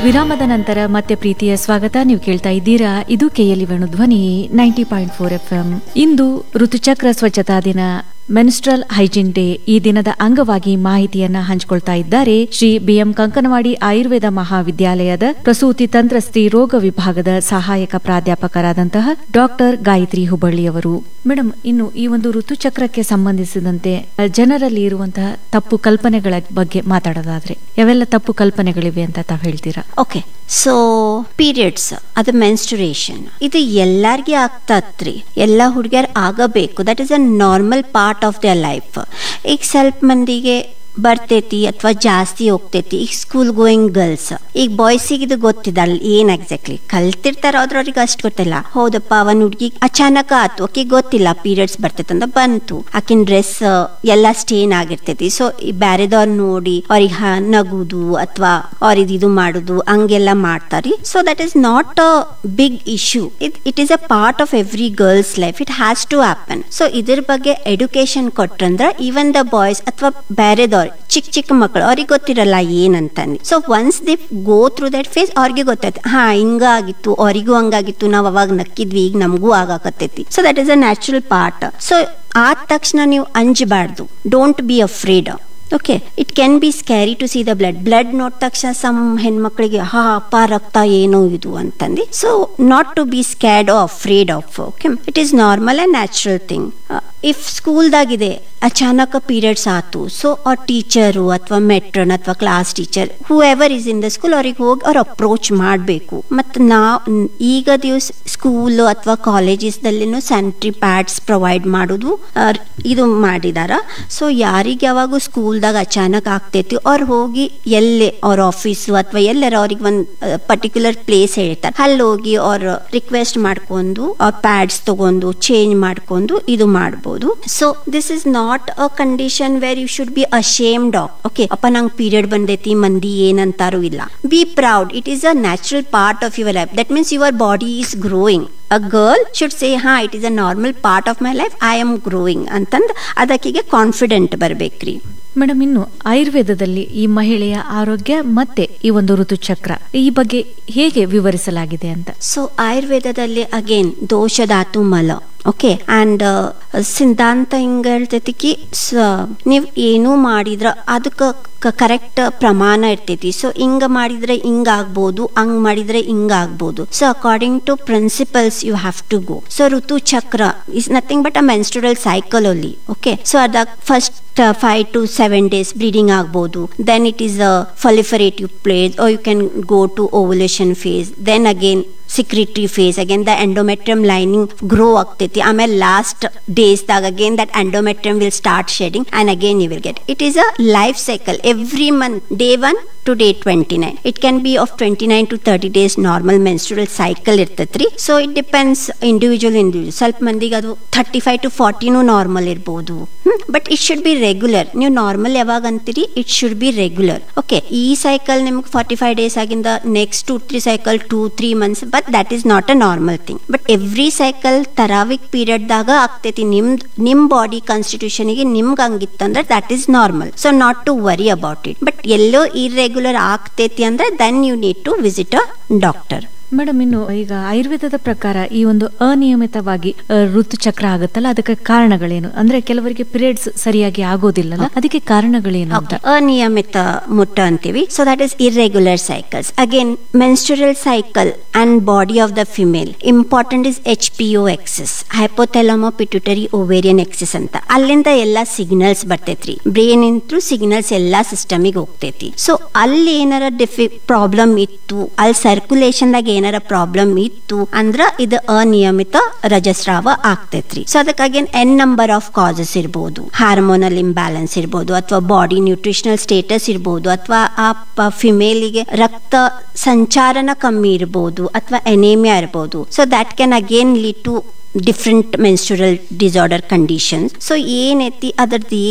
ವಿರಾಮದ ನಂತರ ಮತ್ತೆ ಪ್ರೀತಿಯ ಸ್ವಾಗತ ನೀವು ಕೇಳ್ತಾ ಇದ್ದೀರಾ ಇದು KLE Venu Dhwani ninety point four F M ಇಂದು ಋತುಚಕ್ರ ಸ್ವಚ್ಛತಾ ದಿನ ಮೆನ್ಸ್ಟ್ರಲ್ ಹೈಜಿನ್ ಡೇ ಈ ದಿನದ ಅಂಗವಾಗಿ ಮಾಹಿತಿಯನ್ನ ಹಂಚಿಕೊಳ್ತಾ ಇದ್ದಾರೆ ಶ್ರೀ ಬಿಎಂ ಕಂಕನವಾಡಿ ಆಯುರ್ವೇದ ಮಹಾವಿದ್ಯಾಲಯದ ಪ್ರಸೂತಿ ತಂತ್ರ ಸ್ತ್ರೀ ರೋಗ ವಿಭಾಗದ ಸಹಾಯಕ ಪ್ರಾಧ್ಯಾಪಕರಾದಂತಹ ಡಾಕ್ಟರ್ ಗಾಯತ್ರಿ ಹುಬ್ಬಳ್ಳಿಯವರು ಮೇಡಮ್ ಇನ್ನು ಈ ಒಂದು ಋತುಚಕ್ರಕ್ಕೆ ಸಂಬಂಧಿಸಿದಂತೆ ಅ, ಜನರಲ್ಲಿ ಇರುವಂತಹ ತಪ್ಪು ಕಲ್ಪನೆಗಳ ಬಗ್ಗೆ ಮಾತಾಡೋದಾದ್ರೆ ಯಾವೆಲ್ಲ ತಪ್ಪು ಕಲ್ಪನೆಗಳಿವೆ ಅಂತ ತಾವು ಹೇಳ್ತೀರಾ ಓಕೆ ಸೊ ಪೀರಿಯಡ್ಸ್ ಅದು ಮೆನ್ಸ್ಟುರೇಷನ್ ಇದು ಎಲ್ಲಾರ್ಗಿ ಆಗ್ತತ್ರಿ ಎಲ್ಲ ಹುಡುಗಿಯರ್ ಆಗಬೇಕು that is a normal part of the life ಈಗ ಸ್ವಲ್ಪ ಮಂದಿಗೆ ಬರ್ತೈತಿ ಅಥವಾ ಜಾಸ್ತಿ ಹೋಗ್ತೈತಿ ಈಗ ಸ್ಕೂಲ್ ಗೋಯಿಂಗ್ ಗರ್ಲ್ಸ್ ಈಗ ಬಾಯ್ಸಿಗೆ ಇದು ಗೊತ್ತಿದಲ್ಲ ಏನ್ ಎಕ್ಸಾಕ್ಟ್ಲಿ ಕಲ್ತಿರ್ತಾರ ಆದ್ರೆ ಅವ್ರಿಗೆ ಅಷ್ಟು ಗೊತ್ತಿಲ್ಲ ಹೌದಪ್ಪ ಅವನ್ ಹುಡ್ಗಿ ಅಚಾನಕ ಆತು ಆಕಿ ಗೊತ್ತಿಲ್ಲ ಪೀರಿಯಡ್ಸ್ ಬರ್ತೈತೆ ಅಂತ ಬಂತು ಆಕಿನ ಡ್ರೆಸ್ ಎಲ್ಲ ಸ್ಟೇನ್ ಆಗಿರ್ತೈತಿ ಸೊ ಬ್ಯಾರೆದವ್ರ ನೋಡಿ ಅವ್ರಿಗೆ ನಗುದು ಅಥವಾ ಅವ್ರಿಗೆ ಇದು ಮಾಡುದು ಹಂಗೆಲ್ಲ ಮಾಡ್ತಾರಿ so that is not a big issue it it is a part of every girls life it has to happen so ಇದ್ರ ಬಗ್ಗೆ ಎಡುಕೇಶನ್ ಕೊಟ್ರಂದ್ರ ಈವನ್ ದ ಬಾಯ್ಸ್ ಅಥವಾ ಬ್ಯಾರೆದವ್ರು ಚಿಕ್ಕ ಚಿಕ್ಕ ಮಕ್ಕಳು ಅವ್ರಿಗೆ ಗೊತ್ತಿರಲ್ಲ ಏನಂತಂದು so once they go through that phase ಅವ್ರಿಗೆ ಗೊತ್ತಾಯ್ತು ಹಾ ಹಿಂಗಾಗಿತ್ತು ಅವ್ರಿಗೂ ಹಂಗಾಗಿತ್ತು ನಾವ್ ಅವಾಗ ನಕ್ಕಿದ್ವಿ ಈಗ ನಮಗೂ ಆಗಾಕತ್ತೈತಿ so that is a natural part so ಆದ ತಕ್ಷಣ ನೀವು ಅಂಜಬಾರ್ದು don't be afraid okay it can be scary to see the blood blood ನೋಡಿದ ತಕ್ಷಣ ಸಮ್ ಹೆಣ್ಮಕ್ಳಿಗೆ ಹಾ ಅಪ್ಪ ರಕ್ತ ಏನು ಇದು ಅಂತಂದು so not to be scared afraid of okay it is normal and natural thing if ಸ್ಕೂಲ್ದಾಗಿದೆ ಅಚಾನಕ ಪೀರಿಯಡ್ಸ್ ಆತು ಸೊ ಅವ್ರ ಟೀಚರು ಅಥವಾ ಮೆಟ್ರನ್ ಅಥವಾ class teacher whoever is in the school ಅವ್ರಿಗೆ ಹೋಗಿ ಅವ್ರು ಅಪ್ರೋಚ್ ಮಾಡಬೇಕು ಮತ್ತು ನಾ ಈಗ ದಿವಸ ಸ್ಕೂಲ್ ಅಥವಾ ಕಾಲೇಜಸ್ದಲ್ಲಿನೂ ಸ್ಯಾನಿಟರಿ ಪ್ಯಾಡ್ಸ್ ಪ್ರೊವೈಡ್ ಮಾಡೋದು ಆ, ಇದು ಮಾಡಿದಾರ ಸೊ ಯಾರಿಗೆ ಯಾವಾಗ ಸ್ಕೂಲ್ದಾಗ ಅಚಾನಕ್ ಆಗ್ತೈತಿ ಅವ್ರು ಹೋಗಿ ಎಲ್ಲೇ ಅವ್ರ ಆಫೀಸು ಅಥವಾ ಎಲ್ಲರ ಅವ್ರಿಗೆ ಒಂದು ಪರ್ಟಿಕ್ಯುಲರ್ ಪ್ಲೇಸ್ ಹೇಳ್ತಾರೆ ಅಲ್ಲಿ ಹೋಗಿ ಅವ್ರ ರಿಕ್ವೆಸ್ಟ್ ಮಾಡ್ಕೊಂಡು ಅವ್ರ ಪ್ಯಾಡ್ಸ್ ತಗೊಂಡು ಚೇಂಜ್ ಮಾಡ್ಕೊಂಡು ಇದು ಮಾಡ್ಬೋದು so this is not a condition where you should be ashamed of okay ಅಪ್ಪ ನಂಗೆ ಪೀರಿಯಡ್ ಬಂದೈತಿ ಮಂದಿ ಏನಂತಾರು ಇಲ್ಲ be proud it is a natural part of your life that means your body is growing a girl should say ಹಾ it is a normal part of my life I am growing ಅಂತಂದು ಅದಕ್ಕಿಗೆ confident ಬರ್ಬೇಕ್ರಿ madam ಇನ್ನು ಆಯುರ್ವೇದದಲ್ಲಿ ಈ ಮಹಿಳೆಯ ಆರೋಗ್ಯ ಮತ್ತೆ ಈ ಒಂದು ಋತುಚಕ್ರ ಈ ಬಗ್ಗೆ ಹೇಗೆ ವಿವರಿಸಲಾಗಿದೆ ಅಂತ ಸೊ ಆಯುರ್ವೇದದಲ್ಲಿ ಅಗೇನ್ ದೋಷಧಾತು ಮಲ ಓಕೆ ಅಂಡ್ ಸಿದ್ಧಾಂತ ಹಿಂಗ ಹೇಳ್ತೈತಿ ನೀವು ಏನೂ ಮಾಡಿದ್ರ ಅದಕ್ಕೆ ಕರೆಕ್ಟ್ ಪ್ರಮಾಣ ಇರ್ತೈತಿ ಸೊ ಹಿಂಗ ಮಾಡಿದ್ರೆ ಹಿಂಗ ಆಗ್ಬೋದು ಹಂಗ್ ಮಾಡಿದ್ರೆ ಹಿಂಗ ಆಗ್ಬೋದು so according to principles you have to go so ಋತು ಚಕ್ರ is nothing but a menstrual cycle ಅಲ್ಲಿ ಓಕೆ ಸೊ ಅದಾಗ first five to seven days bleeding ಆಗ್ಬೋದು then it is a proliferative place or you can go to ovulation phase then again secretory phase again the endometrium lining grow ಆಗ್ತೈತಿ ಆಮೇಲೆ last ಡೇಸ್ದಾಗ again that endometrium will start shedding and again you will get it is a life cycle every month day 1 to day 29 it can be of 29 to 30 days normal menstrual cycle ಇರ್ತೈತ್ರಿ so it depends individual individual ಸ್ವಲ್ಪ ಮಂದಿಗೆ ಅದು thirty five to ಫಾರ್ಟಿನೂ normal ಇರ್ಬೋದು but it should be regular ನೀವು normal ಯಾವಾಗ ಅಂತೀರಿ it should be regular okay ಈ ಸೈಕಲ್ ನಿಮ್ಗೆ ಫಾರ್ಟಿ ಫೈವ್ ಡೇಸ್ ಆಗಿಂದ next two three cycle two three months but that is not a normal thing but every cycle ತರಾವಿಕ್ ಪೀರಿಯಡ್ದಾಗ ಆಗ್ತೈತಿ ನಿಮ್ದು ನಿಮ್ ಬಾಡಿ ಕಾನ್ಸ್ಟಿಟ್ಯೂಷನ್ಗೆ ನಿಮ್ಗೆ ಹಂಗಿತ್ತಂದ್ರೆ that is normal so not to worry about it but ಎಲ್ಲೋ ಇರ್ರೆಗ್ಯುಲರ್ ಆಗ್ತೈತಿ ಅಂದ್ರೆ then you need to visit a doctor madam ಇನ್ನು ಈಗ ಆಯುರ್ವೇದದ ಪ್ರಕಾರ ಈ ಒಂದು ಅನಿಯಮಿತವಾಗಿ ಅ, ಋತುಚಕ್ರ ಆಗುತ್ತಲ್ಲ ಅದಕ್ಕೆ ಕಾರಣಗಳೇನು ಅಂದ್ರೆ ಕೆಲವರಿಗೆ ಪೀರಿಯಡ್ಸ್ ಸರಿಯಾಗಿ ಆಗೋದಿಲ್ಲಲ್ಲ ಅದಕ್ಕೆ ಕಾರಣಗಳೇನು ಅಂತ ಅನಿಯಮಿತ ಮುಟ್ಟ ಅಂತೀವಿ so that is irregular cycles again menstrual cycle and body of the female important is H P O axis hypothalamo pituitary ovarian axis ಅಂತ ಅಲ್ಲಿಂದ ಎಲ್ಲಾ ಸಿಗ್ನಲ್ಸ್ ಬರ್ತೈತ್ರಿ ಬ್ರೇನ್ ಇಂತ್ರು ಸಿಗ್ನಲ್ಸ್ ಎಲ್ಲಾ ಸಿಸ್ಟಮಿಗೆ ಹೋಗ್ತೈತಿ ಸೊ ಅಲ್ಲಿ ಏನಾರ ಡಿಫಿ ಪ್ರಾಬ್ಲಮ್ ಇತ್ತು ಅಲ್ಲಿ ಸರ್ಕ್ಯುಲೇಷನ್ ದಾಗ ಏನಾರ ಪ್ರಾಬ್ಲಮ್ ಇತ್ತು ಅಂದ್ರ ಇದು ಅನಿಯಮಿತ ರಜಸ್ರಾವ ಆಗ್ತೈತ್ರಿ ಸೊ ಅದಕ್ಕಾಗಿ ಎನ್ ನಂಬರ್ ಆಫ್ ಕಾಸಸ್ ಇರ್ಬೋದು ಹಾರ್ಮೋನಲ್ ಇಂಬ್ಯಾಲೆನ್ಸ್ ಇರ್ಬೋದು ಅಥವಾ ಬಾಡಿ ನ್ಯೂಟ್ರಿಷನಲ್ ಸ್ಟೇಟಸ್ ಇರ್ಬೋದು ಅಥವಾ ಆ ಫಿಮೇಲಿಗೆ ರಕ್ತ ಸಂಚಾರನ ಕಮ್ಮಿ ಇರ್ಬೋದು ಅಥವಾ ಎನೇಮಿಯಾ ಇರ್ಬೋದು so that can again lead to different menstrual disorder conditions so ಏನೈತಿ ಅದ್ರದ್ದು ಏನ್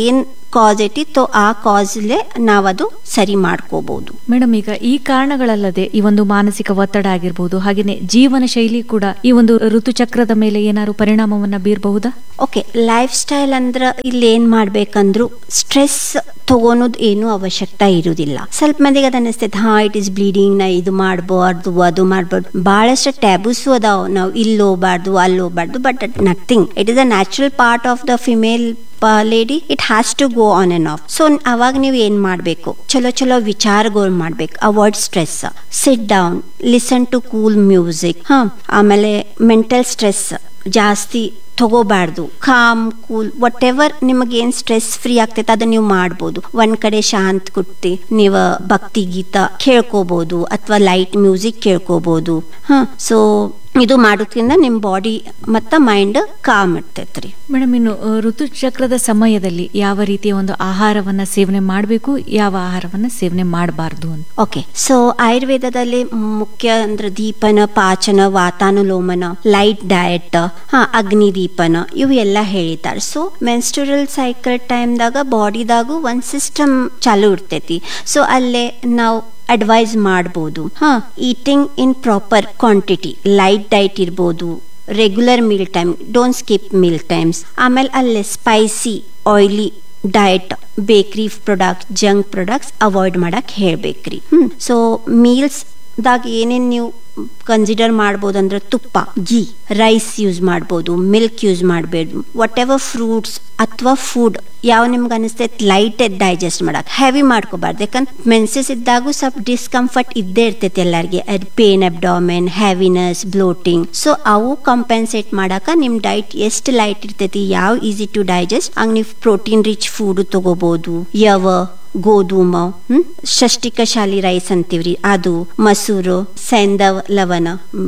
ಕಾಸ್ ಐತಿ ತೋ ಆ ಕಾಸ್ಲೆ ನಾವದು ಸರಿ ಮಾಡ್ಕೋಬಹುದು ಮೇಡಮ್ ಈಗ ಈ ಕಾರಣಗಳಲ್ಲದೆ ಈ ಒಂದು ಮಾನಸಿಕ ಒತ್ತಡ ಆಗಿರ್ಬೋದು ಹಾಗೇನೆ ಜೀವನ ಶೈಲಿ ಕೂಡ ಈ ಒಂದು ಋತುಚಕ್ರದ ಮೇಲೆ ಏನಾದ್ರು ಪರಿಣಾಮವನ್ನ ಬೀರಬಹುದಾ ಓಕೆ ಲೈಫ್ ಸ್ಟೈಲ್ ಅಂದ್ರ ಇಲ್ಲಿ ಏನ್ ಮಾಡ್ಬೇಕಂದ್ರು ಸ್ಟ್ರೆಸ್ ತಗೊಳೋದು ಏನು ಅವಶ್ಯಕತೆ ಇರುವುದಿಲ್ಲ ಸ್ವಲ್ಪ ಮಂದಿಗೆ ಅದ ಅನಿಸ್ತೈತೆ ಹಾ ಇಟ್ ಇಸ್ ಬ್ಲೀಡಿಂಗ್ ನಾ ಇದು ಮಾಡ್ಬಾರ್ದು ಅದು ಮಾಡ್ಬಾರ್ದು ಬಹಳಷ್ಟು ಟ್ಯಾಬೂಸು ಅದಾವ ನಾವು ಇಲ್ಲಿ ಹೋಗ್ಬಾರ್ದು ಅಲ್ಲಿ ಹೋಗ್ಬಾರ್ದು but nothing it is a natural part of the female lady it has to go on and off so ಅವಾಗ ನೀವು ಏನ್ ಮಾಡ್ಬೇಕು ಚಲೋ ಚಲೋ ವಿಚಾರಗಳು ಮಾಡ್ಬೇಕು avoid stress sit down listen to cool music ಹಾ ಆಮೇಲೆ ಮೆಂಟಲ್ ಸ್ಟ್ರೆಸ್ ಜಾಸ್ತಿ ತಗೋಬಾರ್ದು ಕಾಮ್ ಕೂಲ್ ವಾಟ್ ಎವರ್ ನಿಮಗೆ ಏನ್ ಸ್ಟ್ರೆಸ್ ಫ್ರೀ ಆಗ್ತೈತೆ ಅದನ್ನ ನೀವು ಮಾಡ್ಬೋದು ಒಂದ್ ಕಡೆ ಶಾಂತ್ ಕುಟ್ಟಿ ನೀವು ಭಕ್ತಿ ಗೀತ ಕೇಳ್ಕೋಬಹುದು ಅಥವಾ ಲೈಟ್ ಮ್ಯೂಸಿಕ್ ಕೇಳ್ಕೋಬಹುದು ಹಾ ಸೊ ಇದು ಮಾಡೋದ್ರಿಂದ ನಿಮ್ ಬಾಡಿ ಮತ್ತ ಮೈಂಡ್ ಕಾಮ್ ಇರ್ತೈತ್ರಿ ಮೇಡಮ್ ಇನ್ನು ಆ, ಋತುಚಕ್ರದ ಸಮಯದಲ್ಲಿ ಯಾವ ರೀತಿಯ ಒಂದು ಆಹಾರವನ್ನ ಸೇವನೆ ಮಾಡಬೇಕು ಯಾವ ಆಹಾರವನ್ನ ಸೇವನೆ ಮಾಡಬಾರ್ದು ಅಂತ ಓಕೆ ಸೊ ಆಯುರ್ವೇದದಲ್ಲಿ ಮುಖ್ಯ ಅಂದ್ರೆ ದೀಪನ ಪಾಚನ ವಾತಾನುಲೋಮನ ಲೈಟ್ ಡಯಟ್ ಹಾ ಅಗ್ನಿ ದೀಪನ ಇವು ಎಲ್ಲ ಹೇಳಿದ್ದಾರೆ ಸೊ ಮೆನ್ಸ್ಟುರಲ್ ಸೈಕಲ್ ಟೈಮ್ದಾಗ ಬಾಡಿದಾಗೂ ಒಂದು ಸಿಸ್ಟಮ್ ಚಾಲು ಇರ್ತೈತಿ ಸೊ ಅಲ್ಲೇ ನಾವು ಅಡ್ವೈಸ್ ಮಾಡ್ಬೋದು ಹಾ eating in proper quantity light diet ಇರ್ಬೋದು regular meal time don't skip meal times ಆಮೇಲೆ ಅಲ್ಲೇ spicy oily diet bakery product junk products avoid ಮಾಡಕ್ ಹೇಳ್ಬೇಕ್ರಿ ಹ್ಮ್ ಸೊ ಮೀಲ್ಸ್ ದಾಗ ಏನೇನ್ ನೀವು ಕನ್ಸಿಡರ್ ಮಾಡ್ಬೋದು ಅಂದ್ರೆ ತುಪ್ಪ ಘೀ ರೈಸ್ ಯೂಸ್ ಮಾಡ್ಬೋದು ಮಿಲ್ಕ್ ಯೂಸ್ ಮಾಡಬೇಡ್ದು ವಾಟ್ ಎವರ್ ಫ್ರೂಟ್ಸ್ ಅಥವಾ ಫುಡ್ ಯಾವ ನಿಮ್ಗೆ ಅನಿಸ್ತೈತೆ ಲೈಟ್ ಡೈಜೆಸ್ಟ್ ಮಾಡಕ್ ಹೆವಿ ಮಾಡ್ಕೋಬಾರ್ದು ಯಾಕಂದ್ರೆ ಮೆನ್ಸಸ್ ಇದ್ದಾಗೂ ಸ್ವಲ್ಪ ಡಿಸ್ಕಂಫರ್ಟ್ ಇದ್ದೇ ಇರ್ತೈತಿ ಎಲ್ಲರಿಗೆ pain abdomen heaviness bloating so ಅವು ಕಂಪೆನ್ಸೇಟ್ ಮಾಡಾಕ ನಿಮ್ ಡೈಟ್ ಎಷ್ಟು ಲೈಟ್ ಇರ್ತೈತಿ ಯಾವ ಈಸಿ ಟು ಡೈಜೆಸ್ಟ್ ಹಂಗ್ ನೀವು ಪ್ರೋಟೀನ್ ರಿಚ್ ಫುಡ್ ತಗೋಬಹುದು ಯವ ಗೋಧೂಮ ಹ್ಮ್ ಷಷ್ಟಿಕಶಾಲಿ ರೈಸ್ ಅಂತೀವ್ರಿ ಅದು ಮಸೂರು ಸೆಂದವ್ ಲವಣ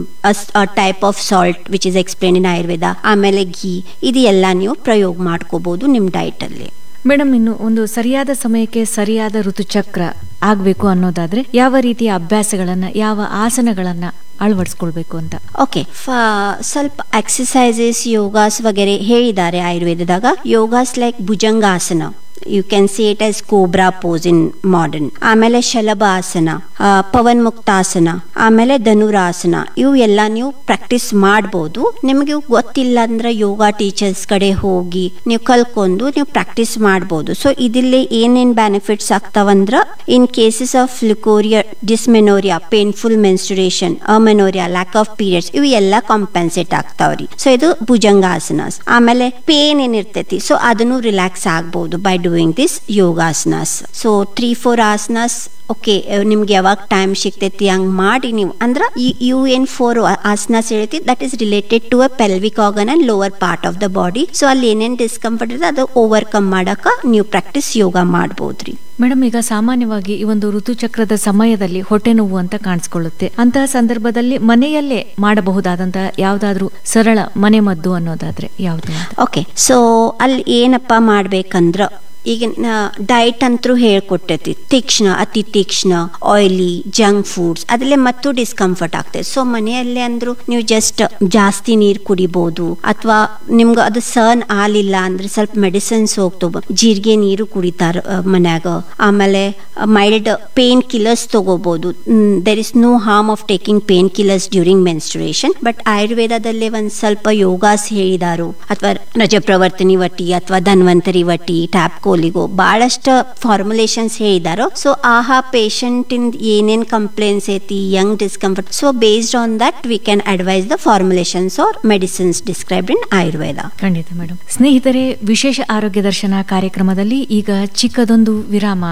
type of salt which is explain in Ayurveda ಆಮೇಲೆ ಘೀ ಇದು ಎಲ್ಲ ನೀವು ಪ್ರಯೋಗ ಮಾಡ್ಕೋಬಹುದು ನಿಮ್ ಡೈಟ್ ಅಲ್ಲಿ ಮೇಡಮ್ ಇನ್ನು ಒಂದು ಸರಿಯಾದ ಸಮಯಕ್ಕೆ ಸರಿಯಾದ ಋತುಚಕ್ರ ಆಗ್ಬೇಕು ಅನ್ನೋದಾದ್ರೆ ಯಾವ ರೀತಿಯ ಅಭ್ಯಾಸಗಳನ್ನ ಯಾವ ಆಸನಗಳನ್ನ ಅಳವಡಿಸ್ಕೊಳ್ಬೇಕು ಅಂತ ಓಕೆ ಸ್ವಲ್ಪ ಎಕ್ಸಸೈಸಸ್ ಯೋಗಾಸ್ ವಗೇರೆ ಹೇಳಿದ್ದಾರೆ ಆಯುರ್ವೇದದಾಗ yogas like Bhujangasana you can see it as cobra pose in modern ಆಮೇಲೆ ಶಲಭಾಸನ ಆ, ಪವನ್ ಮುಕ್ತಾಸನ ಆಮೇಲೆ ಧನುರಾಸನ ಇವು ಎಲ್ಲ ನೀವು ಪ್ರಾಕ್ಟೀಸ್ ಮಾಡ್ಬೋದು ನಿಮಗೆ ಇವು ಗೊತ್ತಿಲ್ಲ ಅಂದ್ರೆ ಯೋಗ ಟೀಚರ್ಸ್ ಕಡೆ ಹೋಗಿ ನೀವು ಕಲ್ಕೊಂಡು ನೀವು ಪ್ರಾಕ್ಟೀಸ್ ಮಾಡ್ಬೋದು ಸೊ ಇದಿಲ್ಲಿ ಏನೇನ್ ಬೆನಿಫಿಟ್ಸ್ ಆಗ್ತಾವಂದ್ರ in cases of leucorrhoea dysmenorrhoea painful menstruation amenorrhoea lack of periods ಇವು ಎಲ್ಲ ಕಾಂಪೆನ್ಸೇಟ್ ಆಗ್ತಾವ್ರಿ ಸೊ ಇದು ಭುಜಂಗಾಸನಾಸ್ ಆಮೇಲೆ ಪೇನ್ ಏನಿರ್ತೈತಿ ಸೊ ಅದನ್ನು ರಿಲ್ಯಾಕ್ಸ್ ಆಗ್ಬಹುದು by doing this yogasanas so three four asanas okay ನಿಮ್ಗೆ ಯಾವಾಗ ಟೈಮ್ ಸಿಗ್ತೈತಿ ಹಂಗ್ ಮಾಡಿ ನೀವು ಅಂದ್ರ ಈ- ಇವು ಏನ್ ಫೋರ್ ಆಸನಾಸ್ ಹೇಳ್ತಿ that is related to a pelvic organ and lower part of the body so ಅಲ್ಲಿ ಏನೇನ್ ಡಿಸ್ಕಂಫರ್ಟ್ ಇದೆ ಅದು ಓವರ್ಕಮ್ ಮಾಡಕ ನೀವು ಪ್ರಾಕ್ಟೀಸ್ ಯೋಗ ಮಾಡ್ಬೋದ್ರಿ ಮೇಡಮ್ ಈಗ ಸಾಮಾನ್ಯವಾಗಿ ಈ ಒಂದು ಋತುಚಕ್ರದ ಸಮಯದಲ್ಲಿ ಹೊಟ್ಟೆ ನೋವು ಅಂತ ಕಾಣಿಸ್ಕೊಳ್ಳುತ್ತೆ ಅಂತಹ ಸಂದರ್ಭದಲ್ಲಿ ಮನೆಯಲ್ಲೇ ಮಾಡಬಹುದಾದಂತಹ ಯಾವ್ದಾದ್ರೂ ಸರಳ ಮನೆ ಮದ್ದು ಅನ್ನೋದಾದ್ರೆ ಯಾವ್ದು ಅಂತ ಓಕೆ ಸೊ ಅಲ್ಲಿ ಏನಪ್ಪ ಮಾಡ್ಬೇಕಂದ್ರ ಈಗ ಡಯಟ್ ಅಂತೂ ಹೇಳ್ಕೊಟ್ಟೈತಿ ತೀಕ್ಷ್ಣ ಅತಿ ತೀಕ್ಷ್ಣ ಆಯಿಲಿ ಜಂಕ್ ಫುಡ್ಸ್ ಅದಲ್ಲೇ ಮತ್ತು ಡಿಸ್ಕಂಫರ್ಟ್ ಆಗ್ತದೆ ಸೊ ಮನೆಯಲ್ಲೇ ಅಂದ್ರು ನೀವು ಜಸ್ಟ್ ಜಾಸ್ತಿ ನೀರು ಕುಡಿಬಹುದು ಅಥವಾ ನಿಮ್ಗೆ ಅದು ಸರ್ನ್ ಆಲಿಲ್ಲ ಅಂದ್ರೆ ಸ್ವಲ್ಪ ಮೆಡಿಸಿನ್ಸ್ ಹೋಗ್ತವ ಜೀರಿಗೆ ನೀರು ಕುಡಿತಾರ ಆ, ಮನ್ಯಾಗ ಆಮೇಲೆ ಮೈಲ್ಡ್ ಪೇನ್ ಕಿಲ್ಲರ್ಸ್ ತಗೋಬಹುದು there is no harm of taking painkillers during menstruation but ಆಯುರ್ವೇದದಲ್ಲೇ ಒಂದ್ ಸ್ವಲ್ಪ ಯೋಗಾಸ್ ಹೇಳಿದಾರು ಅಥವಾ ರಜಪ್ರವರ್ತನಿ ವಟಿ ಅಥವಾ ಧನ್ವಂತರಿ ವಟಿ ಟ್ಯಾಪ್ ಕೋಲಿಗೋ ಬಹಳಷ್ಟು ಫಾರ್ಮುಲೇಷನ್ಸ್ ಹೇಳಿದಾರೋ ಸೊ ಆಹಾ ಪೇಷಂಟ್ ಇಂದ ಏನೇನ್ ಕಂಪ್ಲೇಂಟ್ಸ್ ಐತಿ ಯಂಗ್ discomfort so based on that we can advise the formulations or medicines described in Ayurveda ಖಂಡಿತ ಮೇಡಮ್ ಸ್ನೇಹಿತರೆ ವಿಶೇಷ ಆರೋಗ್ಯ ದರ್ಶನ ಕಾರ್ಯಕ್ರಮದಲ್ಲಿ ಈಗ ಚಿಕ್ಕದೊಂದು ವಿರಾಮ